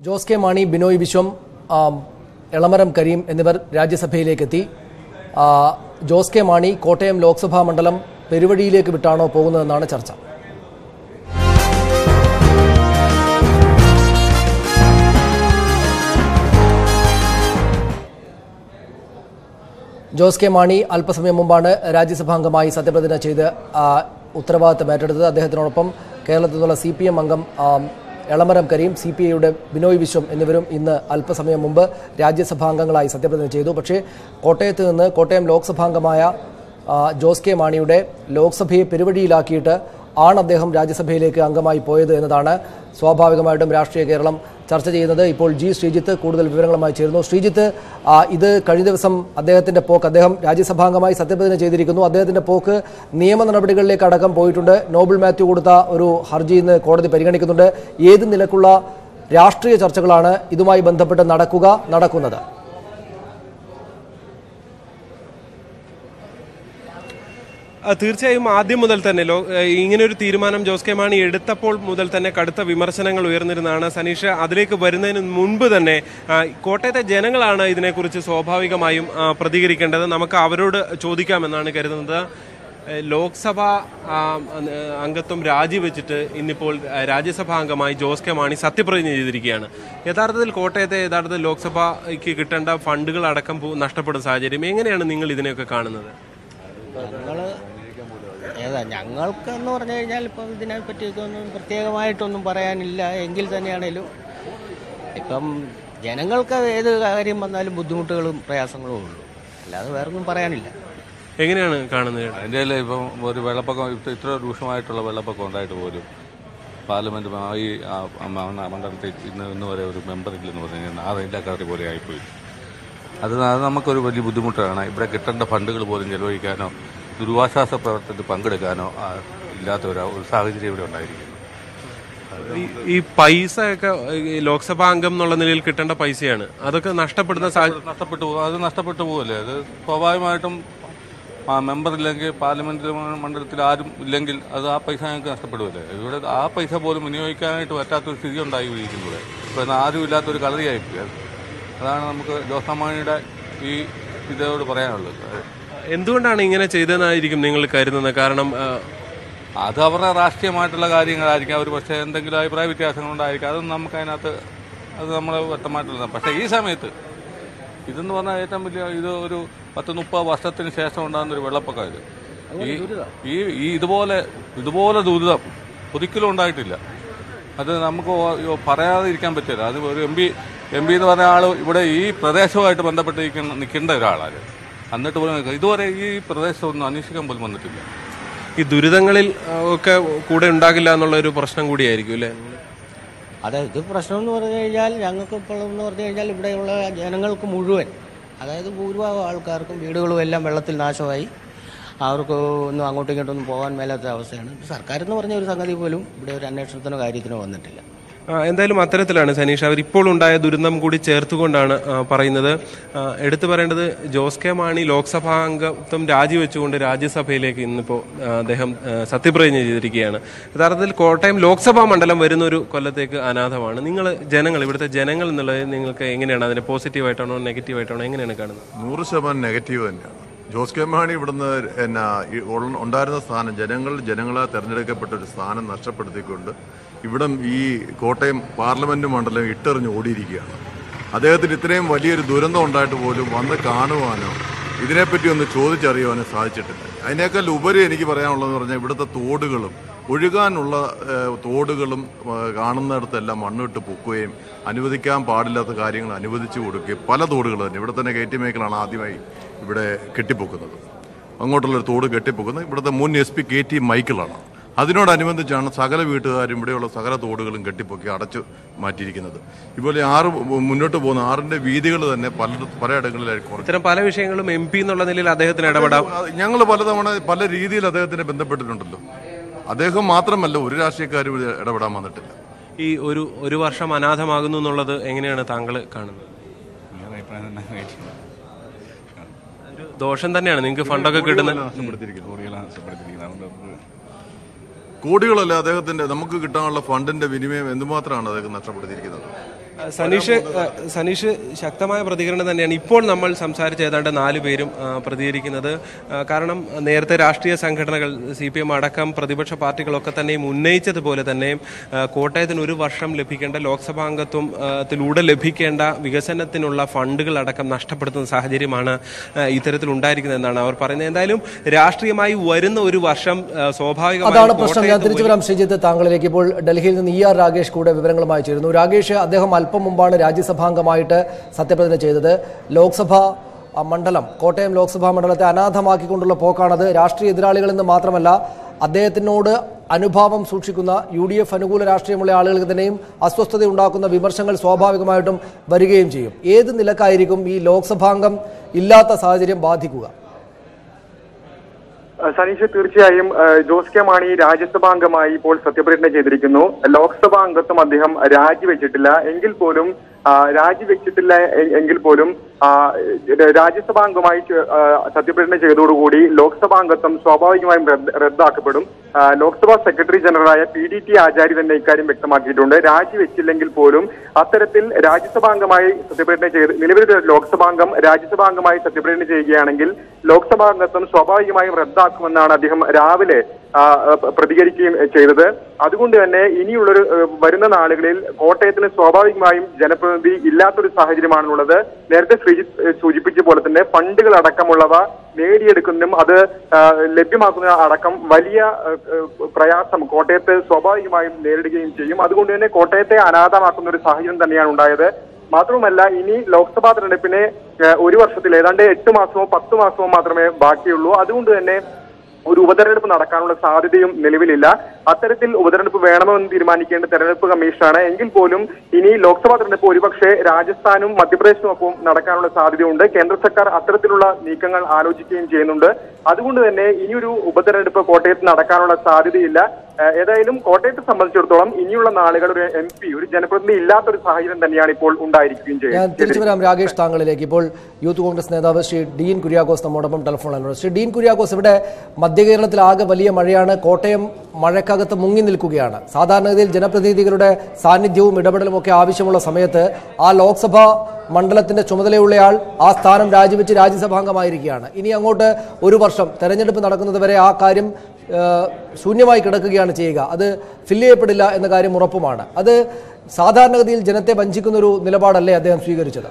Jose K Mani Binoy Viswam ആ, എളമരം കരീം എന്നിവർ രാജ്യസഭയിലേക്കെത്തി ആ, ജോസ് കെ മാണി കോട്ടയം ലോക്സഭാ മണ്ഡലം പെരുവഴിയിലേക്ക് വിട്ടാണോ പോകുന്നതെന്നാണ് ചർച്ച ജോസ് കെ മാണി അല്പസമയം മുമ്പാണ് രാജ്യസഭാംഗമായി സത്യപ്രതിജ്ഞ ചെയ്ത് ആ, ഉത്തരവാദിത്തം ഏറ്റെടുത്തത് അദ്ദേഹത്തിനോടൊപ്പം കേരളത്തിൽ നിന്നുള്ള സി പി എം അംഗം ആ, എളമരം കരീം സി പി ഐയുടെ ബിനോയ് വിശ്വം എന്നിവരും ഇന്ന് അല്പസമയം മുമ്പ് രാജ്യസഭാംഗങ്ങളായി സത്യപ്രതിജ്ഞ ചെയ്തു പക്ഷേ കോട്ടയത്ത് നിന്ന് കോട്ടയം ലോക്സഭാംഗമായ ആ, ജോസ് കെ മാണിയുടെ ലോക്സഭയെ പെരുവഴിയിലാക്കിയിട്ട് ആണ് അദ്ദേഹം രാജ്യസഭയിലേക്ക് അംഗമായി പോയത് എന്നതാണ് സ്വാഭാവികമായിട്ടും രാഷ്ട്രീയ കേരളം ചർച്ച ചെയ്യുന്നത് ഇപ്പോൾ ജി ശ്രീജിത്ത് കൂടുതൽ വിവരങ്ങളുമായി ചേരുന്നു ശ്രീജിത്ത് ആ, ഇത് കഴിഞ്ഞ ദിവസം അദ്ദേഹത്തിന്റെ പോക്ക് അദ്ദേഹം രാജ്യസഭാംഗമായി സത്യപ്രതിജ്ഞ ചെയ്തിരിക്കുന്നു അദ്ദേഹത്തിന്റെ പോക്ക് നിയമ നടപടികളിലേക്ക് അടക്കം പോയിട്ടുണ്ട് നോബൽ മാത്യു കൊടുത്ത ഒരു ഹർജി ഇന്ന് കോടതി പരിഗണിക്കുന്നുണ്ട് ഏത് നിലക്കുള്ള രാഷ്ട്രീയ ചർച്ചകളാണ് ഇതുമായി ബന്ധപ്പെട്ട് നടക്കുക നടക്കുന്നത് ആ, തീർച്ചയായും ആദ്യം മുതൽ തന്നെ ലോ ഏഹ് ഇങ്ങനെ ഒരു തീരുമാനം ജോസ് കെ മാണി എടുത്തപ്പോൾ മുതൽ തന്നെ കടുത്ത വിമർശനങ്ങൾ ഉയർന്നിരുന്നതാണ് സനീഷ് അതിലേക്ക് വരുന്നതിന് മുൻപ് തന്നെ ആ, കോട്ടയത്തെ ജനങ്ങളാണ് ഇതിനെക്കുറിച്ച് സ്വാഭാവികമായും ആ, പ്രതികരിക്കേണ്ടത് നമുക്ക് അവരോട് ചോദിക്കാമെന്നാണ് കരുതുന്നത് ഏഹ് ലോക്സഭാ ആ, ഏഹ് അംഗത്വം രാജിവെച്ചിട്ട് ഇന്നിപ്പോൾ ആ, രാജ്യസഭാ അംഗമായി ജോസ് കെ മാണി സത്യപ്രതിജ്ഞ ചെയ്തിരിക്കുകയാണ് യഥാർത്ഥത്തിൽ കോട്ടയത്തെ യഥാർത്ഥത്തിൽ ലോക്സഭയ്ക്ക് കിട്ടേണ്ട ഫണ്ടുകൾ അടക്കം പോ- നഷ്ടപ്പെടുന്ന സാഹചര്യം എങ്ങനെയാണ് നിങ്ങൾ ഇതിനെയൊക്കെ കാണുന്നത് ഞങ്ങള് ഏതാ ഞങ്ങൾക്കെന്ന് പറഞ്ഞു കഴിഞ്ഞാൽ ഇപ്പം ഇതിനെ പറ്റിയൊന്നും പ്രത്യേകമായിട്ടൊന്നും പറയാനില്ല എങ്കിൽ തന്നെയാണേലും ഇപ്പം ജനങ്ങൾക്ക് ഏത് കാര്യം വന്നാലും ബുദ്ധിമുട്ടുകളും പ്രയാസങ്ങളും ഉള്ളൂ അല്ലാതെ വേറൊന്നും പറയാനില്ല എങ്ങനെയാണ് കാണുന്നത് അതിൻ്റെ ഇപ്പം ഒരു വെള്ളപ്പൊക്കം ഇത്ര ഇത്ര രൂക്ഷമായിട്ടുള്ള വെള്ളപ്പൊക്കം ഉണ്ടായിട്ട് പോലും പാർലമെന്റ് മ- ഈ ആ, മ- മ- മണ്ഡലത്തിൽ ഇന്ന് ഇന്ന് വരെ ഒരു മെമ്പർ ഇല്ലെന്ന് പറഞ്ഞു കഴിഞ്ഞാൽ ആ റേഞ്ചാക്കാരി പോലെ ആയിപ്പോയി അത് അത് നമുക്കൊരു വലിയ ബുദ്ധിമുട്ടാണ് ഇവിടെ കിട്ടേണ്ട ഫണ്ടുകൾ പോലും ചെലവഴിക്കാനോ ദുരിതാശ്വാസ പ്രവർത്തനത്തിൽ പങ്കെടുക്കാനോ ആ, ഇല്ലാത്ത ഒരു ഒരു സാഹചര്യം ഇവിടെ ഉണ്ടായിരിക്കുന്നു ഈ- ഈ പൈസ ഒക്കെ ഈ ലോക്സഭാ അംഗം എന്നുള്ള നിലയിൽ കിട്ടേണ്ട പൈസയാണ് അതൊക്കെ നഷ്ടപ്പെടുന്ന സാഹചര്യം നഷ്ടപ്പെട്ടു പോകും അത് നഷ്ടപ്പെട്ടു പോകല്ലേ അത് സ്വാഭാവികമായിട്ടും ആ മെമ്പർ ഇല്ലെങ്കിൽ പാർലമെന്റ് മണ്ഡലത്തിൽ ആരും ഇല്ലെങ്കിൽ അത് ആ പൈസ ഞങ്ങൾക്ക് നഷ്ടപ്പെടുമല്ലേ ഇവിടെ ആ പൈസ പോലും വിനിയോഗിക്കാനായിട്ട് പറ്റാത്തൊരു സ്ഥിതി ഉണ്ടായി ഇരിക്കുന്നത് ഇപ്പൊ ഇന്ന് ആരും ഇല്ലാത്തൊരു കളറിയായിപ്പോയി അത് അതാണ് നമുക്ക് ജോസമാണിയുടെ ഈ ഇതോട് പറയാനുള്ളത് എന്തുകൊണ്ടാണ് ഇങ്ങനെ ചെയ്തതെന്നായിരിക്കും നിങ്ങൾ കരുതുന്നത് കാരണം ആ, അത് അവരുടെ രാഷ്ട്രീയമായിട്ടുള്ള കാര്യങ്ങളായിരിക്കും അവർ പക്ഷേ എന്തെങ്കിലും അഭിപ്രായ വ്യത്യാസങ്ങളുണ്ടായിരിക്കും അതൊന്നും നമുക്ക് അതിനകത്ത് അത് നമ്മളെ വ്യക്തമായിട്ടുള്ള പക്ഷേ ഈ സമയത്ത് ഇതെന്ന് പറഞ്ഞാൽ ഏറ്റവും വലിയ ഇത് ഒരു പത്ത് മുപ്പത് വർഷത്തിന് ശേഷം ഉണ്ടാകുന്ന ഒരു വെള്ളപ്പൊക്കം ഇത് ഈ ഈ ഈ ഇതുപോലെ ഇതുപോലെ ദുരിതം ഒരിക്കലും ഉണ്ടായിട്ടില്ല അത് നമുക്ക് ഓ- പറയാതെ ഇരിക്കാൻ പറ്റില്ല അത് ഒരു എം പി എം പി എന്ന് പറഞ്ഞ ആൾ ഇവിടെ ഈ പ്രദേശവുമായിട്ട് ബന്ധപ്പെട്ട് നിൽക്കുന്ന നിൽക്കേണ്ട ഒരാളാണ് എന്നിട്ട് പോലും ഇതുവരെ ഈ പ്രദേശമൊന്നും അന്വേഷിക്കാൻ പോലും വന്നിട്ടില്ല ഈ ദുരിതങ്ങളിൽ ആ, ഒക്കെ കൂടെ ഉണ്ടാകില്ല എന്നുള്ള ഒരു പ്രശ്നം കൂടിയായിരിക്കും അല്ലേ അത് ഇത് പ്രശ്നം എന്ന് പറഞ്ഞു കഴിഞ്ഞാൽ ഞങ്ങൾക്ക് ഇപ്പോൾ എന്ന് പറഞ്ഞു കഴിഞ്ഞാൽ ഇവിടെയുള്ള ജനങ്ങൾക്ക് മുഴുവൻ അതായത് ഭൂരിഭാഗം ആൾക്കാർക്കും വീടുകളും എല്ലാം വെള്ളത്തിൽ നാശമായി അവർക്ക് ഒന്നും അങ്ങോട്ടും ഇങ്ങോട്ടൊന്നും പോകാൻ മേലാത്ത അവസ്ഥയാണ് സർക്കാർ എന്ന് പറഞ്ഞ ഒരു സംഗതി പോലും ഇവിടെ ഒരു അന്വേഷണത്തിനോ കാര്യത്തിനോ വന്നിട്ടില്ല ആ, എന്തായാലും അത്തരത്തിലാണ് സനീഷ് അവർ ഇപ്പോൾ ഉണ്ടായ ദുരന്തം കൂടി ചേർത്തുകൊണ്ടാണ് ആ, പറയുന്നത് ആ, എടുത്തു പറയേണ്ടത് ജോസ് കെ മാണി ലോക്സഭാ അംഗത്വം രാജിവെച്ചുകൊണ്ട് രാജ്യസഭയിലേക്ക് ഇന്നിപ്പോൾ ആ, അദ്ദേഹം ആ, സത്യപ്രതിജ്ഞ ചെയ്തിരിക്കുകയാണ് യഥാർത്ഥത്തിൽ കോട്ടയം ലോക്സഭാ മണ്ഡലം വരുന്ന ഒരു കൊല്ലത്തേക്ക് അനാഥമാണ് നിങ്ങൾ ജനങ്ങൾ ഇവിടുത്തെ ജനങ്ങൾ എന്നുള്ളത് നിങ്ങൾക്ക് എങ്ങനെയാണ് അതിനെ പോസിറ്റീവായിട്ടാണോ നെഗറ്റീവായിട്ടാണോ എങ്ങനെയാണ് കാണുന്നത് നൂറ് ശതമാനം നെഗറ്റീവ് തന്നെയാണ് ജോസ് കെ മാണി ഇവിടുന്ന് എന്നാ ഈ ഉള്ള- ഉണ്ടായിരുന്ന സ്ഥാനം ജനങ്ങൾ ജനങ്ങളാൽ തെരഞ്ഞെടുക്കപ്പെട്ട ഒരു സ്ഥാനം നഷ്ടപ്പെടുത്തിക്കൊണ്ട് ഇവിടം ഈ കോട്ടയം പാർലമെന്റ് മണ്ഡലം ഇട്ടെറിഞ്ഞ് ഓടിയിരിക്കുകയാണ് അദ്ദേഹത്തിന് ഇത്രയും വലിയൊരു ദുരന്തം ഉണ്ടായിട്ട് പോലും വന്ന് കാണുവാനോ ഇതിനെപ്പറ്റി ഒന്ന് ചോദിച്ചറിയുവാനോ സാധിച്ചിട്ടില്ല അതിനേക്കാൾ ഉപരി എനിക്ക് പറയാനുള്ളതെന്ന് പറഞ്ഞാൽ ഇവിടുത്തെ തോടുകളും ഒഴുകാനുള്ള ഏഹ്, തോടുകളും ഏഹ്, കാണുന്നിടത്തെല്ലാം മണ്ണിട്ട് പൊക്കുകയും അനുവദിക്കാൻ പാടില്ലാത്ത കാര്യങ്ങൾ അനുവദിച്ചു കൊടുക്കുകയും പല തോടുകൾ തന്നെ ഇവിടെ തന്നെ കെ ടി മേക്കലാണ് ആദ്യമായി ഇവിടെ കെട്ടിപ്പൊക്കുന്നത് അങ്ങോട്ടുള്ളൊരു തോട് കെട്ടിപ്പൊക്കുന്നത് ഇവിടുത്തെ മുൻ എസ് പി കെ ടി മൈക്കിളാണ് അതിനോടനുബന്ധിച്ചാണ് സകല വീട്ടുകാരും ഇവിടെയുള്ള സകല തോടുകളും കെട്ടിപ്പൊക്കി അടച്ചു മാറ്റിയിരിക്കുന്നത് ഇതുപോലെ ആറ് മുന്നോട്ട് പോകുന്ന ആറിന്റെ വീതികൾ തന്നെ പല പലയിടങ്ങളിലായി കുറഞ്ഞു ഇത്തരം പല വിഷയങ്ങളും എം പി എന്നുള്ള നിലയിൽ അദ്ദേഹത്തിന് ഇടപെടാം ഞങ്ങൾ പലതവണ പല രീതിയിൽ അദ്ദേഹത്തിനെ ബന്ധപ്പെട്ടിട്ടുണ്ടല്ലോ അദ്ദേഹം മാത്രമല്ല ഒരു രാഷ്ട്രീയക്കാരും ഇതിൽ ഇടപെടാൻ വന്നിട്ടില്ല ഈ ഒരു ഒരു വർഷം അനാഥമാകുന്നു എന്നുള്ളത് എങ്ങനെയാണ് താങ്കൾ കാണുന്നത് ഒരു ദോഷം തന്നെയാണ് നിങ്ങൾക്ക് ഫണ്ടൊക്കെ കിട്ടുന്നത് കോടികളല്ല അദ്ദേഹത്തിന്റെ നമുക്ക് കിട്ടാനുള്ള ഫണ്ടിന്റെ വിനിമയം എന്തുമാത്രമാണ് അദ്ദേഹം നഷ്ടപ്പെടുത്തിയിരിക്കുന്നത് സനീഷ് ആ, സനീഷ് ശക്തമായ പ്രതികരണം തന്നെയാണ് ഇപ്പോൾ നമ്മൾ സംസാരിച്ച ഏതാണ്ട് നാല് പേരും ആ, പ്രതികരിക്കുന്നത് ആ, കാരണം നേരത്തെ രാഷ്ട്രീയ സംഘടനകൾ സി പി എം അടക്കം പ്രതിപക്ഷ പാർട്ടികളൊക്കെ തന്നെയും ഉന്നയിച്ചതുപോലെ തന്നെ ആ, കോട്ടയത്തിന് ഒരു വർഷം ലഭിക്കേണ്ട ലോക്സഭാ അംഗത്വത്തിലൂടെ ലഭിക്കേണ്ട വികസനത്തിനുള്ള ഫണ്ടുകൾ അടക്കം നഷ്ടപ്പെടുത്തുന്ന സാഹചര്യമാണ് ആ, ഇത്തരത്തിൽ ഉണ്ടായിരിക്കുന്നതെന്നാണ് അവർ പറയുന്നത് എന്തായാലും രാഷ്ട്രീയമായി വരുന്ന ഒരു വർഷം ആ, സ്വാഭാവികമായും അതാണ് പ്രശ്നം ഞാൻ കോട്ടയത്ത് തിരിച്ചു വരാം ശ്രീജിത്ത് താങ്കളിലേക്ക് ഇപ്പോൾ ഡൽഹിയിൽ നിന്ന് ഇ ആർ രാഗേഷ് കൂടെ വിവരങ്ങളുമായി ചേരുന്നു രാഗേഷ് അദ്ദേഹം അല്പം മുമ്പാണ് രാജ്യസഭാംഗമായിട്ട് സത്യപ്രതിജ്ഞ ചെയ്തത് ലോക്സഭ ആ, മണ്ഡലം കോട്ടയം ലോക്സഭാ മണ്ഡലത്തെ അനാഥമാക്കിക്കൊണ്ടുള്ള പോക്കാണത് രാഷ്ട്രീയ എതിരാളികളിൽ നിന്ന് മാത്രമല്ല അദ്ദേഹത്തിനോട് അനുഭാവം സൂക്ഷിക്കുന്ന യു ഡി എഫ് അനുകൂല രാഷ്ട്രീയമുള്ള ആളുകൾക്ക് തന്നെയും അസ്വസ്ഥത ഉണ്ടാക്കുന്ന വിമർശനങ്ങൾ സ്വാഭാവികമായിട്ടും വരികയും ചെയ്യും ഏത് നിലക്കായിരിക്കും ഈ ലോക്സഭാംഗം ഇല്ലാത്ത സാഹചര്യം ബാധിക്കുക സനീഷ് തീർച്ചയായും ഏഹ്, ജോസ് കെ മാണി രാജ്യസഭാംഗമായി ഇപ്പോൾ സത്യപ്രതിജ്ഞ ചെയ്തിരിക്കുന്നു ലോക്സഭാ അംഗത്വം അദ്ദേഹം രാജിവെച്ചിട്ടില്ല എങ്കിൽ പോലും ആ, രാജിവെച്ചിട്ടില്ല എ- എങ്കിൽ പോലും ആ, രാജ്യസഭാംഗമായി ചെ- ആ, സത്യപ്രതിജ്ഞ ചെയ്തതോടുകൂടി ലോക്സഭാ അംഗത്വം സ്വാഭാവികമായും റദ്ദ് റദ്ദാക്കപ്പെടും ആ, ലോക്സഭാ സെക്രട്ടറി ജനറലായ പി ഡി ടി ആചാര്യ തന്നെ ഇക്കാര്യം വ്യക്തമാക്കിയിട്ടുണ്ട് രാജിവെച്ചില്ലെങ്കിൽ പോലും അത്തരത്തിൽ രാജ്യസഭാംഗമായി സത്യപ്രതിജ്ഞ ചെയ്ത് നിലവിലൊരു ലോക്സഭാംഗം രാജ്യസഭാംഗമായി സത്യപ്രതിജ്ഞ ചെയ്യുകയാണെങ്കിൽ ലോക്സഭാ അംഗത്വം സ്വാഭാവികമായും റദ്ദാക്കുമെന്നാണ് അദ്ദേഹം രാവിലെ ആ, പ- പ്രതികരിക്കുകയും ചെയ്തത് അതുകൊണ്ട് തന്നെ ഇനിയുള്ളൊരു ഏഹ്, വരുന്ന നാളുകളിൽ കോട്ടയത്തിന് സ്വാഭാവികമായും ജനപ്രതിനിധി ഇല്ലാത്തൊരു സാഹചര്യമാണുള്ളത് നേരത്തെ ശ്രീജിത്ത് ഏഹ്, സൂചിപ്പിച്ച പോലെ തന്നെ ഫണ്ടുകൾ അടക്കമുള്ളവ നേടിയെടുക്കുന്നതും അത് ആ, ലഭ്യമാക്കുന്ന അടക്കം വലിയ ഏഹ്, ഏഹ്, പ്രയാസം കോട്ടയത്ത് സ്വാഭാവികമായും നേരിടുകയും ചെയ്യും അതുകൊണ്ട് തന്നെ കോട്ടയത്തെ അനാഥമാക്കുന്ന ഒരു സാഹചര്യം തന്നെയാണ് ഉണ്ടായത് മാത്രവുമല്ല ഇനി ലോക്സഭാ തെരഞ്ഞെടുപ്പിന് ഏഹ്, ഒരു വർഷത്തിൽ ഏതാണ്ട് എട്ട് മാസമോ പത്ത് മാസമോ മാത്രമേ ബാക്കിയുള്ളൂ അതുകൊണ്ട് തന്നെ ഒരു ഉപതെരഞ്ഞെടുപ്പ് നടക്കാനുള്ള സാധ്യതയും നിലവിലില്ല അത്തരത്തിൽ ഉപതെരഞ്ഞെടുപ്പ് വേണമെന്ന് തീരുമാനിക്കേണ്ട തെരഞ്ഞെടുപ്പ് കമ്മീഷനാണ് എങ്കിൽ പോലും ഇനി ലോക്സഭാ തെരഞ്ഞെടുപ്പ് ഒരുപക്ഷെ രാജസ്ഥാനും മധ്യപ്രദേശിനും ഒപ്പം നടക്കാനുള്ള സാധ്യതയുണ്ട് കേന്ദ്ര സർക്കാർ അത്തരത്തിലുള്ള നീക്കങ്ങൾ ആലോചിക്കുകയും ചെയ്യുന്നുണ്ട് അതുകൊണ്ട് തന്നെ ഇനിയൊരു ഉപതെരഞ്ഞെടുപ്പ് കോട്ടയത്ത് നടക്കാനുള്ള സാധ്യതയില്ല ഏഹ് ഏതായാലും കോട്ടയത്തെ സംബന്ധിച്ചിടത്തോളം ഇനിയുള്ള നാളുകൾ ഒരു എം പി ഒരു ജനപ്രതിനിധി ഇല്ലാത്തൊരു സാഹചര്യം തന്നെയാണ് ഇപ്പോൾ ഉണ്ടായിരിക്കുകയും ഞാൻ ചെയ്യുന്നത് തിരിച്ചു വരാം രാകേഷ് താങ്കളിലേക്ക് ഇപ്പോൾ യൂത്ത് കോൺഗ്രസ് നേതാവ് ശ്രീ ഡീൻ കുര്യാക്കോസ് നമ്മോടൊപ്പം ടെലിഫോൺ ലൈനിലുണ്ട് ശ്രീ ഡീൻ കുര്യാക്കോസ് ഇവിടെ മധ്യകേരളത്തിൽ ആകെ വലിയ മഴയാണ് കോട്ടയം മഴക്കകത്ത് മുങ്ങി നിൽക്കുകയാണ് സാധാരണഗതിയിൽ ജനപ്രതിനിധികളുടെ സാന്നിധ്യവും ഇടപെടലും ഒക്കെ ആവശ്യമുള്ള സമയത്ത് ആ ലോക്സഭാ മണ്ഡലത്തിന്റെ ചുമതലയുള്ളയാൾ ആ സ്ഥാനം രാജിവെച്ച് രാജ്യസഭാംഗമായിരിക്കുകയാണ് ഇനി അങ്ങോട്ട് ഒരു വർഷം തെരഞ്ഞെടുപ്പ് നടക്കുന്നത് വരെ ആ കാര്യം ആ, ശൂന്യമായി കിടക്കുകയാണ് ചെയ്യുക അത് ഫില്ല് ചെയ്യപ്പെടില്ല എന്ന കാര്യം ഉറപ്പുമാണ് അത് സാധാരണഗതിയിൽ ജനത്തെ വഞ്ചിക്കുന്ന ഒരു നിലപാടല്ലേ അദ്ദേഹം സ്വീകരിച്ചത്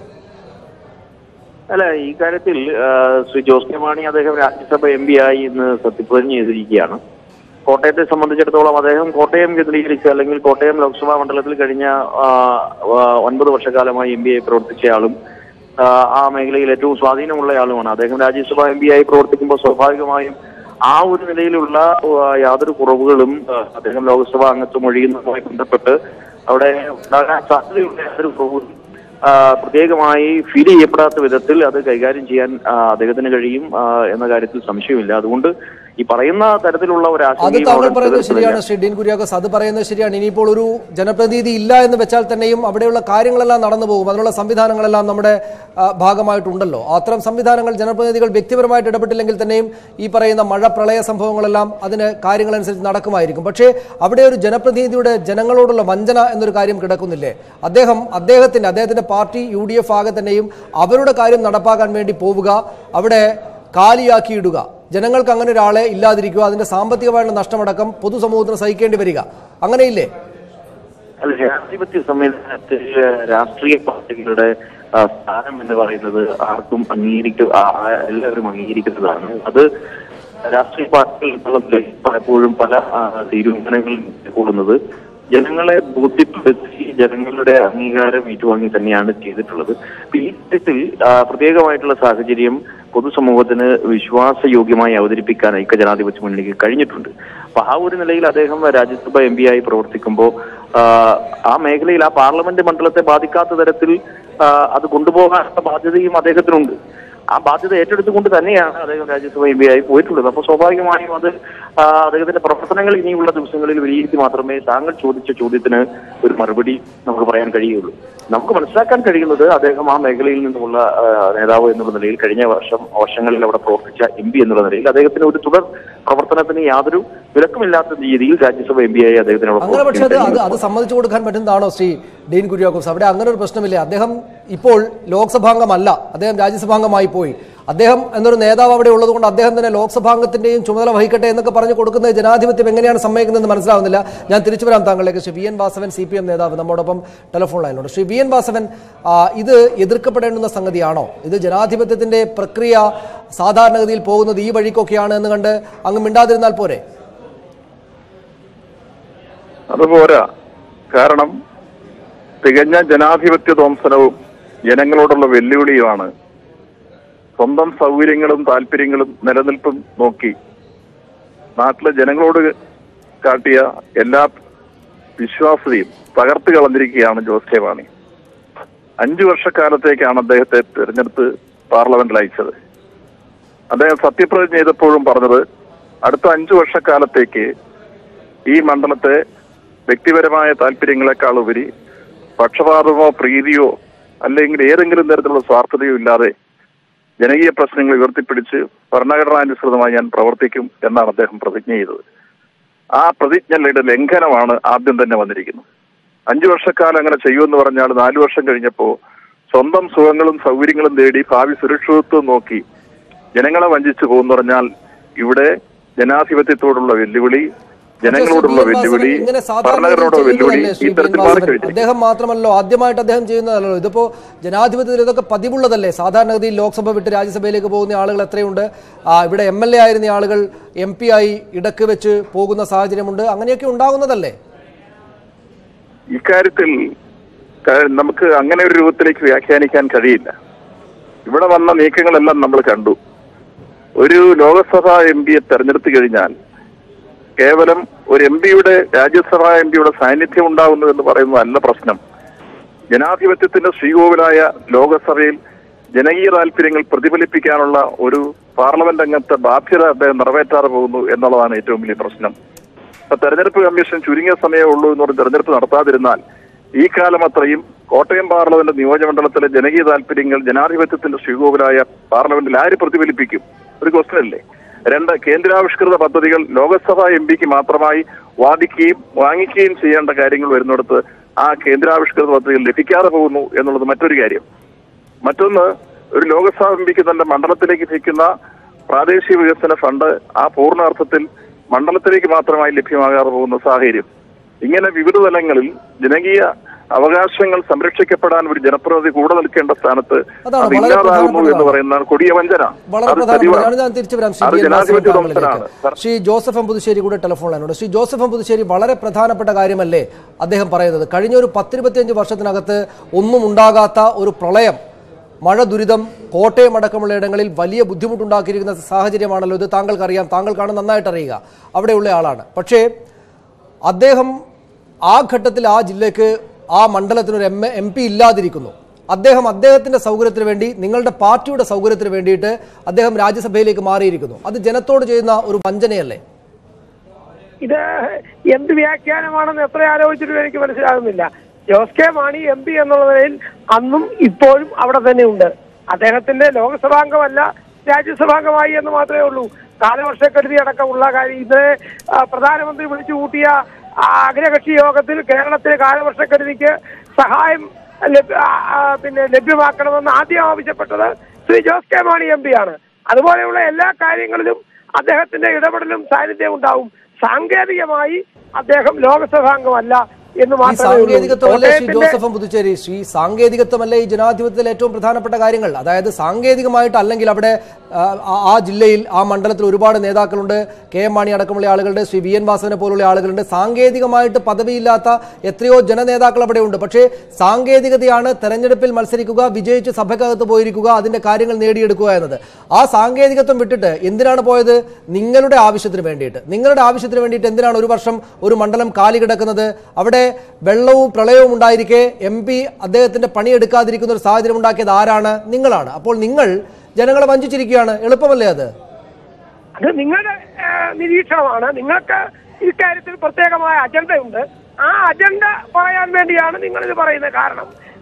അല്ല ഈ കാര്യത്തിൽ ആ, ശ്രീ ജോസ് കെ മാണി അദ്ദേഹം രാജ്യസഭ എം പി ആയി ഇന്ന് സത്യപ്രതിജ്ഞ ചെയ്തിരിക്കുകയാണ് കോട്ടയത്തെ സംബന്ധിച്ചിടത്തോളം അദ്ദേഹം കോട്ടയം കേന്ദ്രീകരിച്ച് അല്ലെങ്കിൽ കോട്ടയം ലോക്സഭാ മണ്ഡലത്തിൽ കഴിഞ്ഞ ആ, ആ, ഒൻപത് വർഷക്കാലമായി എം പി ആയി പ്രവർത്തിച്ചയാളും ആ, ആ മേഖലയിൽ ഏറ്റവും സ്വാധീനമുള്ളയാളുമാണ് അദ്ദേഹം രാജ്യസഭ എം പി ആയി പ്രവർത്തിക്കുമ്പോൾ സ്വാഭാവികമായും ആ ഒരു നിലയിലുള്ള ആ, യാതൊരു കുറവുകളും ആ, അദ്ദേഹം ലോക്സഭാ അംഗത്വം ഒഴിയുന്നതുമായി ബന്ധപ്പെട്ട് അവിടെ ഉണ്ടാകാൻ സാധ്യതയുള്ള യാതൊരു കുറവും ആ, പ്രത്യേകമായി ഫീൽ ചെയ്യപ്പെടാത്ത വിധത്തിൽ അത് കൈകാര്യം ചെയ്യാൻ ആ, അദ്ദേഹത്തിന് കഴിയും ആ, എന്ന കാര്യത്തിൽ സംശയമില്ല അതുകൊണ്ട് ഈ പറയുന്ന തരത്തിലുള്ള ഒരു അത് ആശങ്കയും താങ്കൾ അവിടെ പറയുന്നത് നിലനിൽക്കുന്നില്ല. ശരിയാണ് ശ്രീ ഡീൻ കുര്യാക്കോസ് അത് പറയുന്നത് ശരിയാണ് ഇനിയിപ്പോൾ ഒരു ജനപ്രതിനിധി ഇല്ല എന്ന് വെച്ചാൽ തന്നെയും അവിടെയുള്ള കാര്യങ്ങളെല്ലാം നടന്നു പോകും അതിനുള്ള സംവിധാനങ്ങളെല്ലാം നമ്മുടെ ആ, ഭാഗമായിട്ടുണ്ടല്ലോ അത്തരം സംവിധാനങ്ങൾ ജനപ്രതിനിധികൾ വ്യക്തിപരമായിട്ട് ഇടപെട്ടില്ലെങ്കിൽ തന്നെയും ഈ പറയുന്ന മഴ പ്രളയ സംഭവങ്ങളെല്ലാം അതിന് കാര്യങ്ങളനുസരിച്ച് നടക്കുമായിരിക്കും പക്ഷേ അവിടെ ഒരു ജനപ്രതിനിധിയുടെ ജനങ്ങളോടുള്ള വഞ്ചന എന്നൊരു കാര്യം കിടക്കുന്നില്ലേ അദ്ദേഹം അദ്ദേഹത്തിന്റെ അദ്ദേഹത്തിന്റെ പാർട്ടി യു ഡി എഫ് ആകെ തന്നെയും അവരുടെ കാര്യം നടപ്പാക്കാൻ വേണ്ടി പോവുക അവിടെ കാലിയാക്കിയിടുക ജനങ്ങൾക്ക് അങ്ങനെ ഒരാളെ ഇല്ലാതിരിക്കുക അതിന്റെ സാമ്പത്തികമായുള്ള നഷ്ടമടക്കം പൊതുസമൂഹത്തിന് സഹിക്കേണ്ടി വരിക അങ്ങനെയില്ലേ അല്ല ജനാധിപത്യ സംവിധാനത്തിൽ രാഷ്ട്രീയ പാർട്ടികളുടെ ആ, സ്ഥാനം എന്ന് പറയുന്നത് ആർക്കും അംഗീകരിക്ക ആ, ആ, എല്ലാവരും അംഗീകരിക്കുന്നതാണ് അത് രാഷ്ട്രീയ പാർട്ടികൾ എന്നുള്ളതിൽ പലപ്പോഴും പല ആ, തീരുമാനങ്ങളും കൂടുന്നത് ജനങ്ങളെ ബോധ്യപ്പെടുത്തി ജനങ്ങളുടെ അംഗീകാരം ഏറ്റുവാങ്ങി തന്നെയാണ് ചെയ്തിട്ടുള്ളത് അപ്പൊ ഈ കാര്യത്തിൽ ആ, പ്രത്യേകമായിട്ടുള്ള സാഹചര്യം പൊതുസമൂഹത്തിന് വിശ്വാസയോഗ്യമായി അവതരിപ്പിക്കാൻ ഐക്യജനാധിപത്യ മുന്നണിക്ക് കഴിഞ്ഞിട്ടുണ്ട് അപ്പൊ ആ ഒരു നിലയിൽ അദ്ദേഹം രാജ്യസഭ എം പി ആയി പ്രവർത്തിക്കുമ്പോൾ ആ മേഖലയിൽ ആ പാർലമെന്റ് മണ്ഡലത്തെ ബാധിക്കാത്ത തരത്തിൽ ആ, അത് കൊണ്ടുപോകാനുള്ള ബാധ്യതയും അദ്ദേഹത്തിനുണ്ട് ആ ബാധ്യത ഏറ്റെടുത്തുകൊണ്ട് തന്നെയാണ് അദ്ദേഹം രാജ്യസഭ എം പി ആയി പോയിട്ടുള്ളത് അപ്പോൾ സ്വാഭാവികമായും അത് ആ, അദ്ദേഹത്തിന്റെ പ്രവർത്തനങ്ങൾ ഇനിയുള്ള ദിവസങ്ങളിൽ വിലയിരുത്തി മാത്രമേ താങ്കൾ ചോദിച്ച ചോദ്യത്തിന് ഒരു മറുപടി നമുക്ക് പറയാൻ കഴിയുള്ളൂ നമുക്ക് മനസ്സിലാക്കാൻ കഴിയുന്നത് അദ്ദേഹം ആ മേഖലയിൽ നിന്നുമുള്ള ആ, നേതാവ് എന്നുള്ള നിലയിൽ കഴിഞ്ഞ വർഷം വർഷങ്ങളിൽ അവിടെ പ്രവർത്തിച്ച എം പി എന്നുള്ള നിലയിൽ അദ്ദേഹത്തിന് ഒരു തുടർ പ്രവർത്തനത്തിന് യാതൊരു വിലക്കുമില്ലാത്ത രീതിയിൽ രാജ്യസഭ എം പി ആയി അദ്ദേഹത്തിന് അവിടെ അങ്ങനെ പക്ഷേ അത് പ്രവർത്തിക്കാൻ അത് കഴിയുന്നു. അത് സമ്മതിച്ചു കൊടുക്കാൻ പറ്റുന്നതാണോ ശ്രീ ഡീൻ കുര്യാക്കോസ് അവിടെ അങ്ങനെ ഒരു പ്രശ്നമില്ല അദ്ദേഹം ഇപ്പോൾ ലോക്സഭാംഗമല്ല അദ്ദേഹം രാജ്യസഭാംഗമായി പോയി അദ്ദേഹം എന്നൊരു നേതാവ് അവിടെ ഉള്ളതുകൊണ്ട് അദ്ദേഹം തന്നെ ലോക്സഭാംഗത്തിന്റെയും ചുമതല വഹിക്കട്ടെ എന്നൊക്കെ പറഞ്ഞ് കൊടുക്കുന്നത് ജനാധിപത്യം എങ്ങനെയാണ് സമ്മതിക്കുന്നതെന്ന് മനസ്സിലാവുന്നില്ല ഞാൻ തിരിച്ചു വരാം താങ്കളിലേക്ക് Shri V N Vasavan C P M നേതാവ് നമ്മോടൊപ്പം ടെലിഫോൺ ലൈനിലുണ്ട് ശ്രീ വി എൻ വാസവൻ ആ, ഇത് എതിർക്കപ്പെടേണ്ടുന്ന സംഗതിയാണോ ഇത് ജനാധിപത്യത്തിന്റെ പ്രക്രിയ സാധാരണഗതിയിൽ പോകുന്നത് ഈ വഴിക്കൊക്കെയാണ് എന്ന് കണ്ട് അങ്ങ് മിണ്ടാതിരുന്നാൽ പോരെ അതുപോരാ കാരണം തികഞ്ഞ ജനാധിപത്യ ധ്വംസനവും ജനങ്ങളോടുള്ള വെല്ലുവിളിയുമാണ് സ്വന്തം സൗകര്യങ്ങളും താല്പര്യങ്ങളും നിലനിൽപ്പും നോക്കി നാട്ടിലെ ജനങ്ങളോട് കാട്ടിയ എല്ലാ വിശ്വാസ്യതയും തകർത്ത് കളഞ്ഞിരിക്കുകയാണ് ജോസ് കെ മാണി അഞ്ചു വർഷക്കാലത്തേക്കാണ് അദ്ദേഹത്തെ തിരഞ്ഞെടുത്ത് പാർലമെന്റിൽ അയച്ചത് അദ്ദേഹം സത്യപ്രതിജ്ഞ ചെയ്തപ്പോഴും പറഞ്ഞത് അടുത്ത അഞ്ചു വർഷക്കാലത്തേക്ക് ഈ മണ്ഡലത്തെ വ്യക്തിപരമായ താല്പര്യങ്ങളെക്കാൾ ഉപരി പക്ഷപാതമോ പ്രീതിയോ അല്ലെങ്കിൽ ഏതെങ്കിലും തരത്തിലുള്ള സ്വാർത്ഥതയോ ഇല്ലാതെ ജനകീയ പ്രശ്നങ്ങൾ ഉയർത്തിപ്പിടിച്ച് ഭരണഘടനാനുസൃതമായി ഞാൻ പ്രവർത്തിക്കും എന്നാണ് അദ്ദേഹം പ്രതിജ്ഞ ചെയ്തത് ആ പ്രതിജ്ഞയുടെ ലംഘനമാണ് ആദ്യം തന്നെ വന്നിരിക്കുന്നത് അഞ്ചു വർഷക്കാലം അങ്ങനെ ചെയ്യുമെന്ന് പറഞ്ഞാൽ നാലു വർഷം കഴിഞ്ഞപ്പോ സ്വന്തം സുഖങ്ങളും സൗകര്യങ്ങളും തേടി ഭാവി സുരക്ഷിതത്വം നോക്കി ജനങ്ങളെ വഞ്ചിച്ചു പോകുന്നു പറഞ്ഞാൽ ഇവിടെ ജനാധിപത്യത്തോടുള്ള വെല്ലുവിളി ജനങ്ങളോടുള്ള പക്ഷേ ശ്രീ വെല്ലുവിളി ഇങ്ങനെ സാധാരണ ഭരണഘടനയോടുള്ള വെല്ലുവിളി ചെയ്യുന്നതല്ലേ ശ്രീ ഈ തരത്തിൽ വാസവൻ? മാറിക്കഴിഞ്ഞു അദ്ദേഹം മാത്രമല്ലോ ആദ്യമായിട്ട് അദ്ദേഹം ചെയ്യുന്നതല്ലോ ഇതിപ്പോ ജനാധിപത്യത്തിൽ ഇതൊക്കെ പതിവുള്ളതല്ലേ സാധാരണഗതിയിൽ ലോക്സഭ വിട്ട് രാജ്യസഭയിലേക്ക് പോകുന്ന ആളുകൾ എത്രയുണ്ട് ആ, ഇവിടെ എം എൽ എ ആയിരുന്ന ആളുകൾ എം പി ആയി ഇടക്ക് വെച്ച് പോകുന്ന സാഹചര്യമുണ്ട് അങ്ങനെയൊക്കെ ഉണ്ടാകുന്നതല്ലേ ഇക്കാര്യത്തിൽ ക- നമുക്ക് അങ്ങനെ ഒരു രൂപത്തിലേക്ക് വ്യാഖ്യാനിക്കാൻ കഴിയില്ല ഇവിടെ വന്ന നീക്കങ്ങളെല്ലാം നമ്മൾ കണ്ടു ഒരു ലോകസഭാ എം പിയെ തെരഞ്ഞെടുത്തു കഴിഞ്ഞാൽ കേവലം ഒരു എം പിയുടെ രാജ്യസഭാ എം പിയുടെ സാന്നിധ്യം ഉണ്ടാകുന്നു എന്ന് പറയുന്നതല്ല പ്രശ്നം ജനാധിപത്യത്തിന്റെ ശ്രീകോവിലായ ലോകസഭയിൽ ജനകീയ താല്പര്യങ്ങൾ പ്രതിഫലിപ്പിക്കാനുള്ള ഒരു പാർലമെന്റ് അംഗത്തെ ബാധ്യത അദ്ദേഹം നിറവേറ്റാതെ പോകുന്നു എന്നുള്ളതാണ് ഏറ്റവും വലിയ പ്രശ്നം ഇപ്പൊ തെരഞ്ഞെടുപ്പ് കമ്മീഷൻ ചുരുങ്ങിയ സമയമേ ഉള്ളൂ എന്ന് പറഞ്ഞ് തെരഞ്ഞെടുപ്പ് നടത്താതിരുന്നാൽ ഈ കാലം അത്രയും കോട്ടയം പാർലമെന്റ് നിയോജകമണ്ഡലത്തിലെ ജനകീയ താല്പര്യങ്ങൾ ജനാധിപത്യത്തിന്റെ ശ്രീകോവിലായ പാർലമെന്റിൽ ആര് പ്രതിഫലിപ്പിക്കും ഒരു ക്വസ്റ്റ്യൻ അല്ലേ രണ്ട് കേന്ദ്രാവിഷ്കൃത പദ്ധതികൾ ലോകസഭാ എം പിക്ക് മാത്രമായി വാദിക്കുകയും വാങ്ങിക്കുകയും ചെയ്യേണ്ട കാര്യങ്ങൾ വരുന്നിടത്ത് ആ കേന്ദ്രാവിഷ്കൃത പദ്ധതികൾ ലഭിക്കാതെ പോകുന്നു എന്നുള്ളത് മറ്റൊരു കാര്യം മറ്റൊന്ന് ഒരു ലോകസഭ എം പിക്ക് തന്റെ മണ്ഡലത്തിലേക്ക് ലഭിക്കുന്ന പ്രാദേശിക വികസന ഫണ്ട് ആ പൂർണ്ണാർത്ഥത്തിൽ മണ്ഡലത്തിലേക്ക് മാത്രമായി ലഭ്യമാകാതെ പോകുന്ന സാഹചര്യം ഇങ്ങനെ വിവിധ തലങ്ങളിൽ ജനകീയ അവകാശങ്ങൾ സംരക്ഷിക്കപ്പെടാൻ ഒരു ജനപ്രതിനിധി കൂടെ നിൽക്കേണ്ട സ്ഥാനത്ത് അതാണ് അത് വളരെ ഇല്ലാതാകുന്നു എന്ന് പ്രധാനപ്പെട്ടതാണ്. പറയുന്ന കൊടിയ വഞ്ചന വളരെ അത് പ്രധാനമാണ് സജീവമാണ് ഞാൻ തിരിച്ചു വരാം ശ്രീ അത് വി എൻ വാസവൻ ജനാധിപത്യ താങ്കളിലേക്ക്. ധ്വംസനാണ് ശ്രീ ജോസഫ് എം പുതുശ്ശേരി കൂടെ ടെലിഫോൺ ലൈനുണ്ട് ശ്രീ ജോസഫ് എം പുതുശ്ശേരി വളരെ പ്രധാനപ്പെട്ട കാര്യമല്ലേ അദ്ദേഹം പറയുന്നത് കഴിഞ്ഞ ഒരു പത്തിരുപത്തിയഞ്ച് വർഷത്തിനകത്ത് ഒന്നും ഉണ്ടാകാത്ത ഒരു പ്രളയം മഴ ദുരിതം കോട്ടയം അടക്കമുള്ള ഇടങ്ങളിൽ വലിയ ബുദ്ധിമുട്ടുണ്ടാക്കിയിരിക്കുന്ന സാഹചര്യമാണല്ലോ ഇത് താങ്കൾക്കറിയാം താങ്കൾക്കാണ് നന്നായിട്ട് അറിയുക അവിടെയുള്ള ആളാണ് പക്ഷേ അദ്ദേഹം ആ ഘട്ടത്തിൽ ആ ജില്ലയ്ക്ക് ആ മണ്ഡലത്തിനൊരു എം എം പി ഇല്ലാതിരിക്കുന്നു അദ്ദേഹം അദ്ദേഹത്തിന്റെ സൗകര്യത്തിന് വേണ്ടി നിങ്ങളുടെ പാർട്ടിയുടെ സൗകര്യത്തിന് വേണ്ടിയിട്ട് അദ്ദേഹം രാജ്യസഭയിലേക്ക് മാറിയിരിക്കുന്നു അത് ജനത്തോട് ചെയ്യുന്ന ഒരു വഞ്ചനയല്ലേ ഇത് എന്ത് വ്യാഖ്യാനമാണെന്ന് എത്ര ആലോചിച്ചിട്ടും എനിക്ക് മനസ്സിലാകുന്നില്ല Jose K Mani M P എന്നുള്ള നിലയിൽ അന്നും ഇപ്പോഴും അവിടെ തന്നെ ഉണ്ട് അദ്ദേഹത്തിന്റെ ലോക്സഭാംഗമല്ല രാജ്യസഭാംഗമായി എന്ന് മാത്രമേ ഉള്ളൂ കാലവർഷക്കെടുതി അടക്കമുള്ള കാര്യം ഇത് ആ, പ്രധാനമന്ത്രി വിളിച്ചു കൂട്ടിയ ആ, അഖിലകക്ഷി യോഗത്തിൽ കേരളത്തിലെ കാലവർഷക്കെടുതിക്ക് സഹായം ലഭ്യ- ആ, ആ, പിന്നെ ലഭ്യമാക്കണമെന്ന് ആദ്യം ആവശ്യപ്പെട്ടത് ശ്രീ ജോസ് കെ മാണി എം ആണ് അതുപോലെയുള്ള എല്ലാ കാര്യങ്ങളിലും അദ്ദേഹത്തിന്റെ ഇടപെടലും സാന്നിധ്യം ഉണ്ടാവും സാങ്കേതികമായി അദ്ദേഹം ലോകസഭാംഗമല്ല എന്ന് ഈ മാത്രമേ ഉള്ളൂ. സാങ്കേതികത്വമല്ലേ ശ്രീ കോട്ടയത്തിന്റെ- ജോസഫ് പുതുച്ചേരി ശ്രീ സാങ്കേതികത്വമല്ലേ ഈ ജനാധിപത്യത്തിലെ ഏറ്റവും പ്രധാനപ്പെട്ട കാര്യങ്ങൾ അതായത് സാങ്കേതികമായിട്ട് അല്ലെങ്കിൽ അവിടെ ആ, ആ- ആ ജില്ലയിൽ ആ മണ്ഡലത്തിൽ ഒരുപാട് നേതാക്കളുണ്ട് കെ എം മാണി അടക്കമുള്ള ആളുകളുണ്ട് ശ്രീ വി എൻ വാസവനെ പോലുള്ള ആളുകളുണ്ട് സാങ്കേതികമായിട്ട് പദവിയില്ലാത്ത എത്രയോ ജനനേതാക്കൾ അവിടെ ഉണ്ട് പക്ഷേ സാങ്കേതികതയാണ് തെരഞ്ഞെടുപ്പിൽ മത്സരിക്കുക വിജയിച്ച് സഭക്കകത്ത് പോയിരിക്കുക അതിന്റെ കാര്യങ്ങൾ നേടിയെടുക്കുക എന്നത് ആ സാങ്കേതികത്വം വിട്ടിട്ട് എന്തിനാണ് പോയത് നിങ്ങളുടെ ആവശ്യത്തിന് വേണ്ടിയിട്ട് നിങ്ങളുടെ ആവശ്യത്തിന് വേണ്ടിയിട്ട് എന്തിനാണ് ഒരു വർഷം ഒരു മണ്ഡലം കാലി കിടക്കുന്നത് അവിടെ വെള്ളവും പ്രളയവും ഉണ്ടായിരിക്കെ എം പി അദ്ദേഹത്തിന്റെ പണിയെടുക്കാതിരിക്കുന്ന ഒരു സാഹചര്യം ഉണ്ടാക്കിയത് ആരാണ് നിങ്ങളാണ് അപ്പോൾ നിങ്ങൾ ജനങ്ങളെ വഞ്ചിച്ചിരിക്കുകയാണ് എളുപ്പമല്ലേ അത് അത് നിങ്ങളുടെ ആ, നിരീക്ഷണമാണ് നിങ്ങൾക്ക് ഇക്കാര്യത്തിൽ പ്രത്യേകമായ അജണ്ടയുണ്ട് ആ അജണ്ട പറയാൻ വേണ്ടിയാണ് നിങ്ങൾ ഇത് പറയുന്നത് കാരണം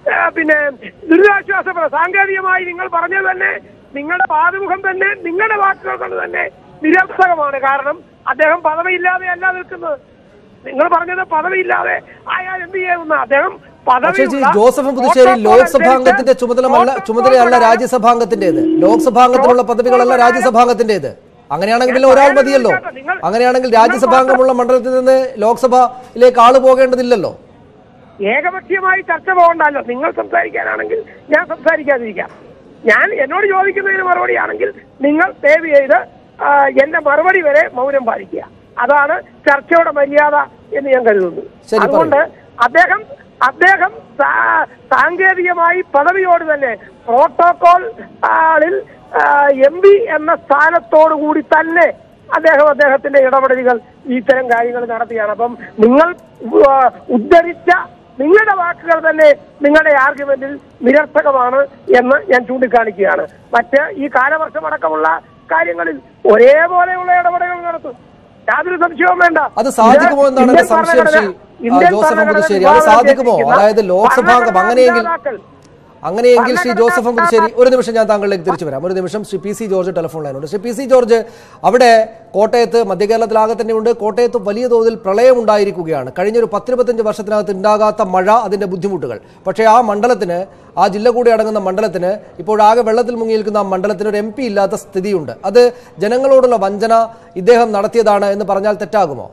ആ, പിന്നെ ദുരിതാശ്വാസ പ്ര- സാങ്കേതികമായി നിങ്ങൾ പറഞ്ഞത് തന്നെ നിങ്ങളുടെ വാദമുഖം തന്നെ നിങ്ങളുടെ വാക്കുകൾ കൊണ്ട് തന്നെ നിരർത്ഥകമാണ് കാരണം അദ്ദേഹം പദവിയില്ലാതെ അല്ല നിൽക്കുന്നത് നിങ്ങൾ പറഞ്ഞത് പദവിയില്ലാതെ ആയാൽ എന്ത് ചെയ്യുന്ന അദ്ദേഹം പക്ഷേ ജി പദവിയുള്ള ജോസഫ് പുതുശ്ശേരി പ്രോട്ടോകോൾ ലോക്സഭാംഗത്തിന്റെ അനുസരിച്ച് ചുമതലമല്ല ചുമതലയല്ല പ്രോട്ടോകോൾ രാജ്യസഭാംഗത്തിന്റേത് ലോക്സഭാംഗത്തിനുള്ള പദവികളല്ല രാജ്യസഭാംഗത്തിന്റേത് അങ്ങനെയാണെങ്കിൽ പിന്നെ ഒരാൾ മതിയല്ലോ അങ്ങനെയാണെങ്കിൽ രാജ്യസഭാംഗമുള്ള മണ്ഡലത്തിൽ നിന്ന് ലോക്സഭയിലേക്ക് ആള് പോകേണ്ടതില്ലല്ലോ ഏകപക്ഷീയമായി ചർച്ച പോകണ്ടല്ലോ നിങ്ങൾ സംസാരിക്കാനാണെങ്കിൽ ഞാൻ സംസാരിക്കാതിരിക്കാം ഞാൻ എന്നോട് ചോദിക്കുന്നതിന് മറുപടി ആണെങ്കിൽ നിങ്ങൾ ദയവ് ചെയ്ത് ആ, എന്റെ മറുപടി വരെ മൗനം പാലിക്കുക അതാണ് ചർച്ചയുടെ മര്യാദ എന്ന് ഞാൻ കരുതുന്നു ശരി, പറയൂ. അതുകൊണ്ട് അദ്ദേഹം അദ്ദേഹം സാ- സാങ്കേതികമായി പദവിയോട് തന്നെ പ്രോട്ടോകോൾ ആളിൽ എം പി എന്ന സ്ഥാനത്തോടു കൂടി തന്നെ അദ്ദേഹം അദ്ദേഹത്തിന്റെ ഇടപെടലുകൾ ഇത്തരം കാര്യങ്ങൾ നടത്തിയാണ് അപ്പം നിങ്ങൾ ആ, ഉദ്ധരിച്ച നിങ്ങളുടെ വാക്കുകൾ തന്നെ നിങ്ങളുടെ ആർഗ്യുമെന്റിൽ നിരർത്ഥകമാണ് എന്ന് ഞാൻ ചൂണ്ടിക്കാണിക്കുകയാണ് മറ്റ് ഈ കാലവർഷമടക്കമുള്ള കാര്യങ്ങളിൽ ഒരേപോലെയുള്ള ഇടപെടലുകൾ നടത്തും യാതൊരു സംശയവും വേണ്ട അത് സാധിക്കുമോ ഇത് എന്നാണ് എന്റെ ഇന്ത്യൻ സംശയം ശ്രീ ഭരണഘടന- ആ, ഇന്ത്യൻ ജോസഫ് ഭരണഘടന പുതുശ്ശേരി അത് വിഭാവനം സാധിക്കുമോ ചെയ്തിരിക്കുന്ന അതായത് ലോക്സഭാംഗം ഭരണഘടനാ അങ്ങനെയെങ്കിൽ നേതാക്കൾ അങ്ങനെയെങ്കിൽ ശ്രീ ഭരണഘടനാ ജോസഫ് പുതുശ്ശേരി ഒരു നിമിഷം ഞാൻ താങ്കളിലേക്ക് തിരിച്ചു വരാം ഒരു നിമിഷം Shri P C George telephone ലൈനുണ്ട് ശ്രീ പി സി ജോർജ് അവിടെ കോട്ടയത്ത് മധ്യ കേരളത്തിലാകെ തന്നെയുണ്ട് കോട്ടയത്ത് വലിയ തോതിൽ പ്രളയം ഉണ്ടായിരിക്കുകയാണ് കഴിഞ്ഞൊരു പത്തിരുപത്തഞ്ച് വർഷത്തിനകത്ത് ഉണ്ടാകാത്ത മഴ അതിന്റെ ബുദ്ധിമുട്ടുകൾ പക്ഷേ ആ മണ്ഡലത്തിന് ആ ജില്ല കൂടി അടങ്ങുന്ന മണ്ഡലത്തിന് ഇപ്പോഴാകെ വെള്ളത്തിൽ മുങ്ങി നിൽക്കുന്ന ആ മണ്ഡലത്തിന് ഒരു എം പി ഇല്ലാത്ത സ്ഥിതിയുണ്ട് അത് ജനങ്ങളോടുള്ള വഞ്ചന ഇദ്ദേഹം നടത്തിയതാണ് എന്ന് പറഞ്ഞാൽ തെറ്റാകുമോ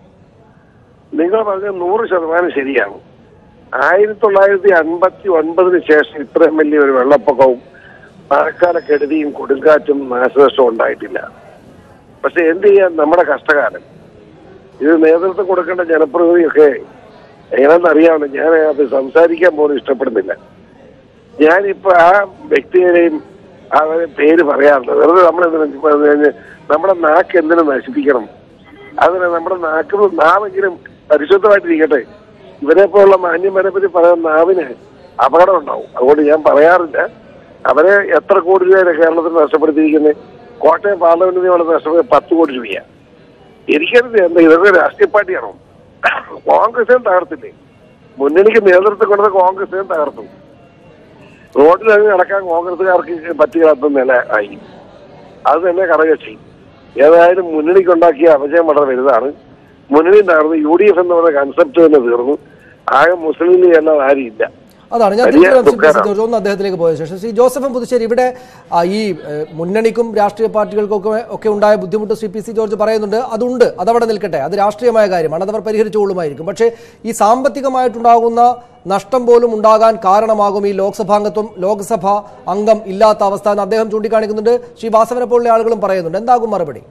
നിങ്ങൾ പറഞ്ഞത് നൂറ് ശതമാനം ശരിയാണ് ആയിരത്തി തൊള്ളായിരത്തി അൻപത്തി ഒൻപതിന് ശേഷം ഇത്രയും വലിയ ഒരു വെള്ളപ്പൊക്കവും മഴക്കാല കെടുതിയും കൊടുങ്കാറ്റും നാശനഷ്ടവും ഉണ്ടായിട്ടില്ല പക്ഷെ എന്ത് ചെയ്യാൻ നമ്മുടെ കഷ്ടകാലം ഇത് നേതൃത്വം കൊടുക്കേണ്ട ജനപ്രതിനിധിയൊക്കെ എങ്ങനെയെന്ന് അറിയാമല്ലോ ഞാൻ അത് സംസാരിക്കാൻ പോലും ഇഷ്ടപ്പെടുന്നില്ല ഞാനിപ്പോ ആ വ്യക്തിയുടെയും അവരെ പേര് പറയാറില്ല വെറുതെ നമ്മൾ നമ്മുടെ നാക്ക് എന്തിനു നശിപ്പിക്കണം അതിന് നമ്മുടെ നാക്ക് നാവെങ്കിലും പരിശുദ്ധമായിട്ടിരിക്കട്ടെ ഇവരെ പോലുള്ള മാന്യന്മാരെ പറ്റി പറയാൻ നാവിന് അപകടം ഉണ്ടാവും അതുകൊണ്ട് ഞാൻ പറയാറില്ല അവരെ എത്ര കോടി രൂപയാണ് കേരളത്തിൽ നഷ്ടപ്പെടുത്തിയിരിക്കുന്നത് കോട്ടയം പാർലമെന്റിന് ഇവിടെ നഷ്ടപ്പെടുത്തി പത്ത് കോടി രൂപയാണ് എനിക്കറിയില്ല എന്താ ഇതൊക്കെ രാഷ്ട്രീയ പാർട്ടിയാണോ കോൺഗ്രസിനും തകർത്തില്ലേ മുന്നണിക്ക് നേതൃത്വം കൊടുത്ത കോൺഗ്രസിനും തകർത്തു റോഡിലങ്ങ് നടക്കാൻ കോൺഗ്രസുകാർക്ക് പറ്റുകാത്ത നില ആയി അത് തന്നെ കടകക്ഷി ഏതായാലും മുന്നണിക്ക് ഉണ്ടാക്കിയ അപജയം വളരെ വലുതാണ് മുന്നണി തകർന്നു യു ഡി എഫ് എന്ന് പറയുന്ന കൺസെപ്റ്റ് തന്നെ തീർന്നു ആകെ മുസ്ലിം ലീഗ് അല്ലാതെ ആരും ഇല്ല അതാണ് ഞാൻ വലിയ തിരിച്ചു വരാം ശ്രീ പി. സി. ദുഃഖകരം. ജോർജ് ഒന്ന് അദ്ദേഹത്തിലേക്ക് പോയ ശേഷം ശ്രീ ജോസഫ് പുതുശ്ശേരി ഇവിടെ ആ, ഈ ഏഹ്, മുന്നണിക്കും രാഷ്ട്രീയ പാർട്ടികൾക്കും ഒക്കെ ഒക്കെ ഉണ്ടായ ബുദ്ധിമുട്ട് ശ്രീ പി സി ജോർജ് പറയുന്നുണ്ട് അതുണ്ട് അതവിടെ നിൽക്കട്ടെ അത് രാഷ്ട്രീയമായ കാര്യമാണ് അതവർ പരിഹരിച്ചുകൊള്ളുമായിരിക്കും പക്ഷേ ഈ സാമ്പത്തികമായിട്ടുണ്ടാകുന്ന നഷ്ടം പോലും ഉണ്ടാകാൻ കാരണമാകും ഈ ലോക്സഭാംഗത്വം ലോക്സഭ അംഗം ഇല്ലാത്ത അവസ്ഥ എന്ന് അദ്ദേഹം ചൂണ്ടിക്കാണിക്കുന്നുണ്ട് ശ്രീ വാസവനെ പോലുള്ള ആളുകളും പറയുന്നുണ്ട് എന്താകും മറുപടി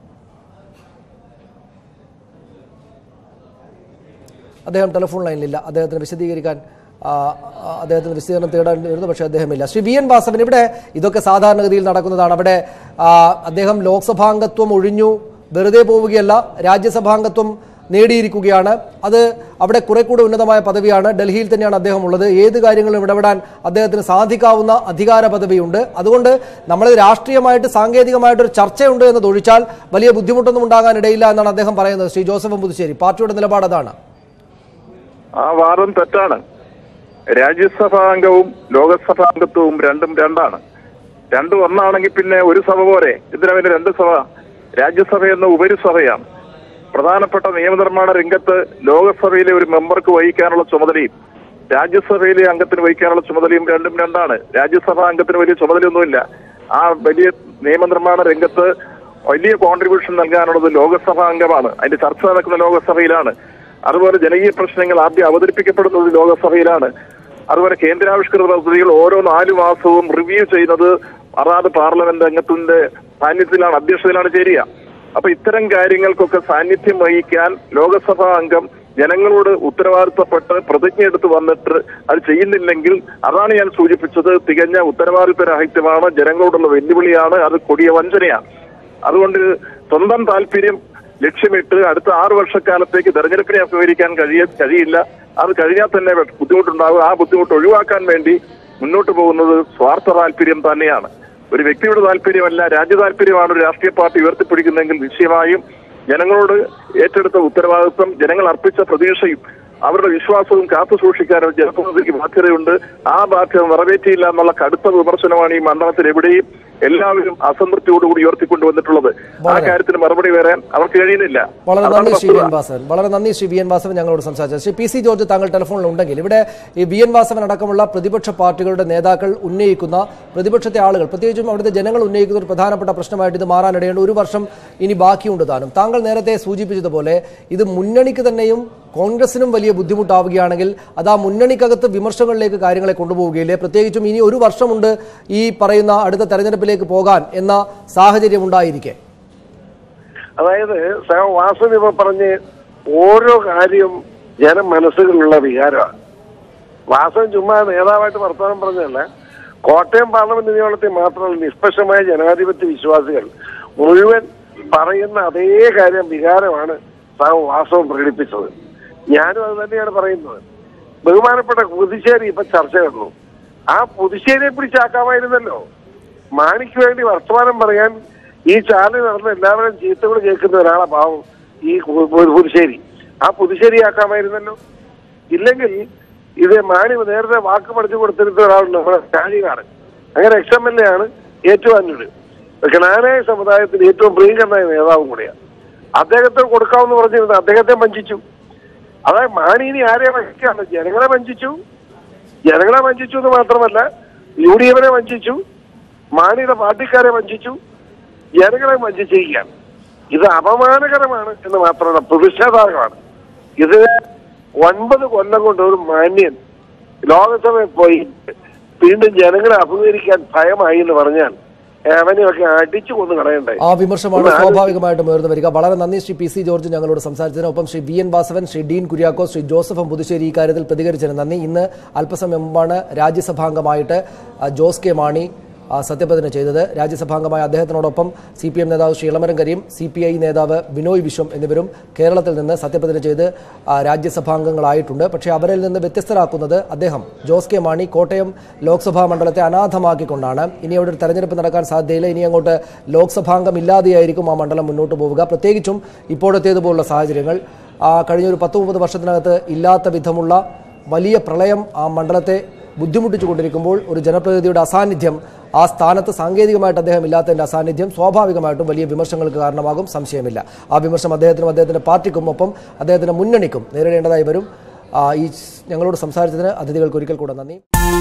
അദ്ദേഹം ടെലിഫോൺ ലൈനിലില്ല അദ്ദേഹത്തിന് വിശദീകരിക്കാൻ ആ, ആ, അദ്ദേഹത്തിന് വിശദീകരണം തേടേണ്ടി വരുന്നു പക്ഷേ അദ്ദേഹമില്ല ശ്രീ വി എൻ വാസവൻ ഇവിടെ ഇതൊക്കെ സാധാരണഗതിയിൽ നടക്കുന്നതാണ് അവിടെ ആ, അദ്ദേഹം ലോക്സഭാംഗത്വം ഒഴിഞ്ഞു വെറുതെ പോവുകയല്ല രാജ്യസഭാംഗത്വം നേടിയിരിക്കുകയാണ് അത് അവിടെ കുറെ കൂടെ ഉന്നതമായ പദവിയാണ് ഡൽഹിയിൽ തന്നെയാണ് അദ്ദേഹം ഉള്ളത് ഏത് കാര്യങ്ങളും ഇടപെടാൻ അദ്ദേഹത്തിന് സാധിക്കാവുന്ന അധികാര പദവിയുണ്ട് അതുകൊണ്ട് നമ്മൾ രാഷ്ട്രീയമായിട്ട് സാങ്കേതികമായിട്ടൊരു ചർച്ചയുണ്ട് എന്നതൊഴിച്ചാൽ വലിയ ബുദ്ധിമുട്ടൊന്നും ഉണ്ടാകാൻ ഇടയില്ല എന്നാണ് അദ്ദേഹം പറയുന്നത് ശ്രീ ജോസഫ് പുതുശ്ശേരി പാർട്ടിയുടെ നിലപാട് അതാണ് ആ വാദം തെറ്റാണ് രാജ്യസഭാംഗവും ലോകസഭാംഗത്വവും രണ്ടും രണ്ടാണ് രണ്ടും ഒന്നാണെങ്കിൽ പിന്നെ ഒരു സഭ പോരെ ഇതിനു പിന്നെ രണ്ട് സഭ രാജ്യസഭ എന്ന ഉപരിസഭയാണ് പ്രധാനപ്പെട്ട നിയമനിർമ്മാണ രംഗത്ത് ലോകസഭയിലെ ഒരു മെമ്പർക്ക് വഹിക്കാനുള്ള ചുമതലയും രാജ്യസഭയിലെ അംഗത്തിന് വഹിക്കാനുള്ള ചുമതലയും രണ്ടും രണ്ടാണ് രാജ്യസഭാ അംഗത്തിന് വലിയ ചുമതലയൊന്നുമില്ല ആ വലിയ നിയമനിർമ്മാണ രംഗത്ത് വലിയ കോൺട്രിബ്യൂഷൻ നൽകാനുള്ളത് ലോകസഭാ അംഗമാണ് അതിന്റെ ചർച്ച നടക്കുന്ന ലോകസഭയിലാണ് അതുപോലെ ജനകീയ പ്രശ്നങ്ങൾ ആദ്യം അവതരിപ്പിക്കപ്പെടുന്നത് ലോകസഭയിലാണ് അതുപോലെ കേന്ദ്രാവിഷ്കൃത പദ്ധതികൾ ഓരോ നാലു മാസവും റിവ്യൂ ചെയ്യുന്നത് അതാത് പാർലമെന്റ് അംഗത്തിന്റെ സാന്നിധ്യത്തിലാണ് അധ്യക്ഷതയിലാണ് ചേരുക അപ്പൊ ഇത്തരം കാര്യങ്ങൾക്കൊക്കെ സാന്നിധ്യം വഹിക്കാൻ ലോകസഭാ അംഗം ജനങ്ങളോട് ഉത്തരവാദിത്തപ്പെട്ട് പ്രതിജ്ഞ എടുത്ത് വന്നിട്ട് അത് ചെയ്യുന്നില്ലെങ്കിൽ അതാണ് ഞാൻ സൂചിപ്പിച്ചത് തികഞ്ഞ ഉത്തരവാദിത്തരാഹിത്യമാണ് ജനങ്ങളോടുള്ള വെല്ലുവിളിയാണ് അത് കൊടിയ വഞ്ചനയാണ് അതുകൊണ്ട് സ്വന്തം താല്പര്യം ലക്ഷ്യമിട്ട് അടുത്ത ആറു വർഷക്കാലത്തേക്ക് തെരഞ്ഞെടുപ്പിനെ അഭിമുഖീകരിക്കാൻ കഴിയ കഴിയില്ല അത് കഴിഞ്ഞാൽ തന്നെ ബുദ്ധിമുട്ടുണ്ടാകും ആ ബുദ്ധിമുട്ട് ഒഴിവാക്കാൻ വേണ്ടി മുന്നോട്ട് പോകുന്നത് സ്വാർത്ഥ താല്പര്യം തന്നെയാണ് ഒരു വ്യക്തിയുടെ താല്പര്യമല്ല രാജ്യ താല്പര്യമാണ് ഒരു രാഷ്ട്രീയ പാർട്ടി ഉയർത്തിപ്പിടിക്കുന്നതെങ്കിൽ നിശ്ചയമായും ജനങ്ങളോട് ഏറ്റെടുത്ത ഉത്തരവാദിത്വം ജനങ്ങൾ അർപ്പിച്ച പ്രതീക്ഷയും അവരുടെ വിശ്വാസവും കാത്തു സൂക്ഷിക്കാനും ജനപ്രതിനിധിക്ക് ബാധ്യതയുണ്ട് ആ ബാധ്യത നിറവേറ്റിയില്ല എന്നുള്ള കടുത്ത വിമർശനമാണ് ഈ മണ്ഡലത്തിൽ എവിടെയും എല്ലാവരും അസംതൃപ്തിയോടുകൂടി ഉയർത്തിക്കൊണ്ടുവന്നിട്ടുള്ളത് ആ വളരെ. കാര്യത്തിന് മറുപടി വരാൻ അവർക്ക് കഴിയുന്നില്ല വളരെ അതാണ് നന്ദി ശ്രീ വി വസ്തുത. എൻ വാസവൻ വളരെ നന്ദി ശ്രീ വി എൻ വാസവൻ ഞങ്ങളോട് സംസാരിച്ചത് ശ്രീ പി സി ജോർജ് താങ്കൾ ടെലിഫോണിൽ ഉണ്ടെങ്കിൽ ഇവിടെ ഈ വി എൻ വാസവൻ അടക്കമുള്ള പ്രതിപക്ഷ പാർട്ടികളുടെ നേതാക്കൾ ഉന്നയിക്കുന്ന പ്രതിപക്ഷത്തെ ആളുകൾ പ്രത്യേകിച്ചും അവിടുത്തെ ജനങ്ങൾ ഉന്നയിക്കുന്ന ഒരു പ്രധാനപ്പെട്ട പ്രശ്നമായിട്ട് ഇത് മാറാനിടയുണ്ട് ഒരു വർഷം ഇനി ബാക്കിയുണ്ട് താനും താങ്കൾ നേരത്തെ സൂചിപ്പിച്ചതുപോലെ ഇത് മുന്നണിക്ക് തന്നെയും കോൺഗ്രസിനും വലിയ ബുദ്ധിമുട്ടാവുകയാണെങ്കിൽ അത് ആ മുന്നണിക്കകത്ത് വിമർശനങ്ങളിലേക്ക് കാര്യങ്ങളെ കൊണ്ടുപോവുകയില്ലേ പ്രത്യേകിച്ചും ഇനി ഒരു വർഷമുണ്ട് ഈ പറയുന്ന അടുത്ത തെരഞ്ഞെടുപ്പിലേക്ക് പോകാൻ എന്ന സാഹചര്യം ഉണ്ടായിരിക്കെ അതായത് സഹ വാസൻ ഇപ്പൊ പറഞ്ഞ് ഓരോ കാര്യം ജനമനസ്സുകളിലുള്ള വികാരമാണ് വാസൻ ചുമ്മാ നേതാവായിട്ട് വർത്തമാനം പറഞ്ഞതല്ല കോട്ടയം പാർലമെന്റ് നിയമനത്തിൽ മാത്രമല്ല നിഷ്പക്ഷമായ ജനാധിപത്യ വിശ്വാസികൾ മുഴുവൻ പറയുന്ന അതേ കാര്യം വികാരമാണ് സഹ വാസവൻ പ്രകടിപ്പിച്ചത് ഞാനും അത് തന്നെയാണ് പറയുന്നത് ബഹുമാനപ്പെട്ട പുതുശ്ശേരി ഇപ്പൊ ചർച്ച കണ്ടു ആ പുതുശ്ശേരിയെ പിടിച്ചാക്കാമായിരുന്നല്ലോ മാണിക്ക് വേണ്ടി വർത്തമാനം പറയാൻ ഈ ചാനൽ നടന്ന എല്ലാവരും ചീത്തകൾ കേൾക്കുന്ന ഒരാളെ പാവം ഈ പു- പു- പുതുശ്ശേരി ആ പുതുശ്ശേരിയാക്കാമായിരുന്നല്ലോ ഇല്ലെങ്കിൽ ഇത് മാണി നേരത്തെ വാക്ക് പഠിച്ചു കൊടുത്തിരുന്ന ഒരാളുണ്ട് നമ്മുടെ ഷാജികാരൻ അങ്ങനെ എക്സ് എം എൽ എ ആണ് ഏറ്റുമാനൂര് ജ്ഞാനായ സമുദായത്തിന് ഏറ്റവും പ്രിയങ്കരനായ നേതാവും കൂടെയാണ് അദ്ദേഹത്തിന് കൊടുക്കാമെന്ന് പറഞ്ഞിരുന്നത് അദ്ദേഹത്തെ വഞ്ചിച്ചു അതായത് മാണി ഇനി ആരെയും വഞ്ചിക്കാണ് ജനങ്ങളെ വഞ്ചിച്ചു ജനങ്ങളെ വഞ്ചിച്ചു എന്ന് മാത്രമല്ല യു ഡി എഫിനെ വഞ്ചിച്ചു മാണിയുടെ പാർട്ടിക്കാരെ വഞ്ചിച്ചു ജനങ്ങളെ വഞ്ചിച്ചിരിക്കുകയാണ് ഇത് അപമാനകരമാണ് എന്ന് മാത്രമല്ല പ്രതിഷേധാർഹമാണ് ഇത് ഒൻപത് കൊല്ലം കൊണ്ട് ഒരു മാന്യൻ ലോകസഭയിൽ പോയി വീണ്ടും ജനങ്ങളെ അഭിമുഖീകരിക്കാൻ ഭയമായി എന്ന് പറഞ്ഞാൽ അവനെയൊക്കെ അടിച്ചു കൊന്നു കളയണ്ടായി ആ വിമർശമാണ് ഒന്ന് ആലോചിച്ച് സ്വാഭാവികമായിട്ടും ഉയർന്നു വരിക വളരെ നന്ദി ശ്രീ പി സി ജോർജ് ഞങ്ങളോട് സംസാരിച്ചതിന് ഒപ്പം ശ്രീ വി എൻ വാസവൻ ശ്രീ ഡീൻ കുര്യാക്കോ ശ്രീ ജോസഫ് പുതുശ്ശേരി ഈ കാര്യത്തിൽ പ്രതികരിച്ചതിന് നന്ദി ഇന്ന് അല്പസമയം മുമ്പാണ് രാജ്യസഭാംഗമായിട്ട് ആ, ജോസ് കെ മാണി ആ, സത്യപ്രതിജ്ഞ ചെയ്തത് രാജ്യസഭാംഗമായ അദ്ദേഹത്തിനോടൊപ്പം സി പി എം നേതാവ് Shri Elamaram Kareem C P I നേതാവ് ബിനോയ് വിശ്വം എന്നിവരും കേരളത്തിൽ നിന്ന് സത്യപ്രതിജ്ഞ ചെയ്ത് ആ, രാജ്യസഭാംഗങ്ങളായിട്ടുണ്ട് പക്ഷേ അവരിൽ നിന്ന് വ്യത്യസ്തരാക്കുന്നത് അദ്ദേഹം ജോസ് കെ മാണി കോട്ടയം ലോക്സഭാ മണ്ഡലത്തെ അനാഥമാക്കിക്കൊണ്ടാണ് ഇനി അവിടെ ഒരു തെരഞ്ഞെടുപ്പ് നടക്കാൻ സാധ്യതയില്ല ഇനി അങ്ങോട്ട് ലോക്സഭാംഗം ഇല്ലാതെയായിരിക്കും ആ മണ്ഡലം മുന്നോട്ട് പോവുക പ്രത്യേകിച്ചും ഇപ്പോഴത്തേതുപോലുള്ള സാഹചര്യങ്ങൾ ആ, കഴിഞ്ഞൊരു പത്ത് മുപ്പത് വർഷത്തിനകത്ത് ഇല്ലാത്ത വിധമുള്ള വലിയ പ്രളയം ആ മണ്ഡലത്തെ ബുദ്ധിമുട്ടിച്ചുകൊണ്ടിരിക്കുമ്പോൾ ഒരു ജനപ്രതിനിധിയുടെ അസാന്നിധ്യം ആ സ്ഥാനത്ത് സാങ്കേതികമായിട്ട് അദ്ദേഹം ഇല്ലാത്തതിന്റെ അസാന്നിധ്യം സ്വാഭാവികമായിട്ടും വലിയ വിമർശങ്ങൾക്ക് കാരണമാകും സംശയമില്ല ആ വിമർശനം അദ്ദേഹത്തിനും അദ്ദേഹത്തിന്റെ പാർട്ടിക്കും ഒപ്പം അദ്ദേഹത്തിന്റെ മുന്നണിക്കും നേരിടേണ്ടതായി വരും ആ, ഈ ഞങ്ങളോട് സംസാരിച്ചതിന് അതിഥികൾക്ക് ഒരിക്കൽ കൂടെ നന്ദി